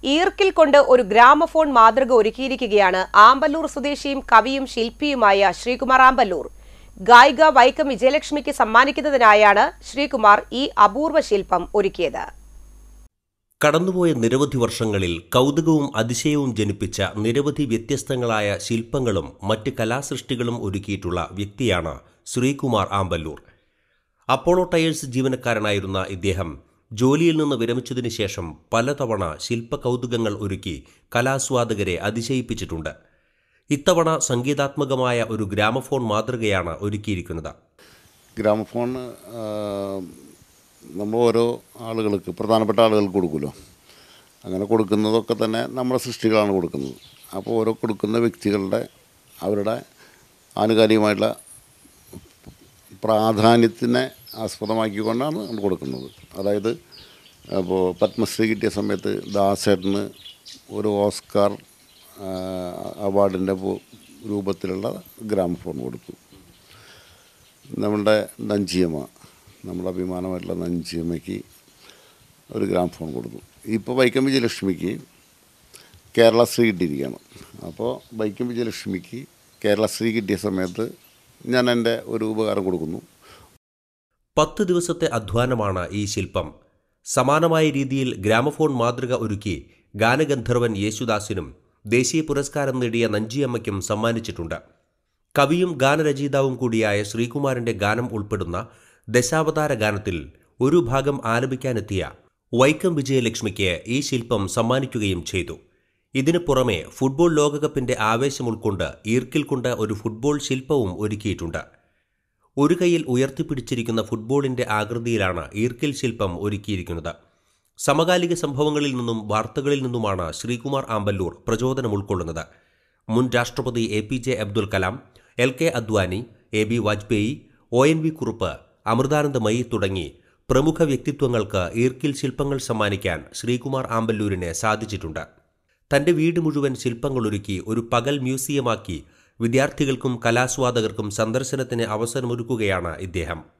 ഈർക്കിൽ കൊണ്ട് ഒരു ഗ്രാമഫോൺ മാതൃക ഒരുക്കിയിരിക്കുകയാണ് ആമ്പല്ലൂർ സ്വദേശിയും കവിയും ശില്പിയുമായ ശ്രീകുമാർ ആമ്പല്ലൂർ ഗായിക വൈക്കം വിജയലക്ഷ്മിക്ക് സമ്മാനിക്കുന്നതിനായാണ് ശ്രീകുമാർ ഈ അപൂർവ ശില്പം ഒരുക്കിയത് കടന്നുപോയ നിരവധി വർഷങ്ങളിൽ കൗതുകവും അതിശയവും ജനിപ്പിച്ച നിരവധി വ്യത്യസ്തങ്ങളായ ശില്പങ്ങളും മറ്റ് കലാസൃഷ്ടികളും ഒരുക്കിയിട്ടുള്ള വ്യക്തിയാണ് ശ്രീകുമാർ ആമ്പല്ലൂർ അപ്പോളോ ടയേഴ്സ് ജീവനക്കാരനായിരുന്ന ഇദ്ദേഹം ജോലിയിൽ നിന്ന് വിരമിച്ചതിനു ശേഷം പലതവണ ശില്പ കൗതുകങ്ങൾ ഒരുക്കി കലാസ്വാദകരെ അതിശയിപ്പിച്ചിട്ടുണ്ട് ഇത്തവണ സംഗീതാത്മകമായ ഒരു ഗ്രാമഫോൺ മാതൃകയാണ് ഒരുക്കിയിരിക്കുന്നത് ഗ്രാമഫോൺ ആ, നമ്മൾ ഓരോ ആളുകൾക്ക് പ്രധാനപ്പെട്ട ആളുകൾക്ക് കൊടുക്കുമല്ലോ അങ്ങനെ കൊടുക്കുന്നതൊക്കെ തന്നെ നമ്മുടെ സൃഷ്ടികളാണ് കൊടുക്കുന്നത് അപ്പോൾ ഓരോ കൊടുക്കുന്ന വ്യക്തികളുടെ അവരുടെ ആനുകാലികമായിട്ടുള്ള പ്രാധാന്യത്തിനെ ആസ്പദമാക്കിക്കൊണ്ടാണ് നമ്മൾ കൊടുക്കുന്നത് അതായത് അപ്പോൾ പത്മശ്രീ കിട്ടിയ സമയത്ത് ദാസേട്ടന് ഒരു ഓസ്കാർ അവാർഡിൻ്റെ രൂപത്തിലുള്ള ഗ്രാമഫോൺ കൊടുത്തു നമ്മളുടെ നഞ്ചിയമ്മ നമ്മുടെ അഭിമാനമായിട്ടുള്ള നഞ്ചിയമ്മയ്ക്ക് ഒരു ഗ്രാം ഫോൺ കൊടുത്തു ഇപ്പോൾ വൈക്കം വിജയലക്ഷ്മിക്ക് കേരളശ്രീ കിട്ടിയിരിക്കുകയാണ് അപ്പോൾ വൈക്കം വിജയലക്ഷ്മിക്ക് കേരളശ്രീ കിട്ടിയ സമയത്ത് ഞാൻ എൻ്റെ ഒരു ഉപകാരം കൊടുക്കുന്നു പത്ത് ദിവസത്തെ അധ്വാനമാണ് ഈ ശില്പം സമാനമായ രീതിയിൽ ഗ്രാമഫോൺ മാതൃക ഒരുക്കി ഗാനഗന്ധർവൻ യേശുദാസിനും ദേശീയ പുരസ്കാരം നേടിയ നഞ്ചിയമ്മയ്ക്കും സമ്മാനിച്ചിട്ടുണ്ട് കവിയും ഗാനരചയിതാവും കൂടിയായ ശ്രീകുമാരന്റെ ഗാനം ഉൾപ്പെടുന്ന ദശാവതാര ഗാനത്തിൽ ഒരു ഭാഗം ആലപിക്കാനെത്തിയ വൈക്കം വിജയലക്ഷ്മിക്ക് ഈ ശില്പം സമ്മാനിക്കുകയും ചെയ്തു ഇതിനു പുറമെ ഫുട്ബോൾ ലോകകപ്പിന്റെ ആവേശം ഉൾക്കൊണ്ട് ഈർക്കിൽ കൊണ്ട് ഒരു ഫുട്ബോൾ ശില്പവും ഒരുക്കിയിട്ടുണ്ട് ഒരു കൈയിൽ ഉയർത്തിപ്പിടിച്ചിരിക്കുന്ന ഫുട്ബോളിന്റെ ആകൃതിയിലാണ് ഈർക്കിൽ ശില്പം ഒരുക്കിയിരിക്കുന്നത് സമകാലിക സംഭവങ്ങളിൽ നിന്നും വാർത്തകളിൽ നിന്നുമാണ് ശ്രീകുമാർ ആമ്പല്ലൂർ പ്രചോദനം ഉൾക്കൊള്ളുന്നത് മുൻ രാഷ്ട്രപതി A P J Abdul Kalam L K Advani A B Vajpayee O N V Kurup Amritanandamayi തുടങ്ങി പ്രമുഖ വ്യക്തിത്വങ്ങൾക്ക് ഈർക്കിൽ ശില്പങ്ങൾ സമ്മാനിക്കാൻ ശ്രീകുമാർ ആമ്പല്ലൂരിന് സാധിച്ചിട്ടുണ്ട് തന്റെ വീട് മുഴുവൻ ശില്പങ്ങളൊരുക്കി ഒരു പകൽ മ്യൂസിയമാക്കി വിദ്യാർത്ഥികൾക്കും കലാസ്വാദകർക്കും സന്ദർശനത്തിന് അവസരമൊരുക്കുകയാണ് ഇദ്ദേഹം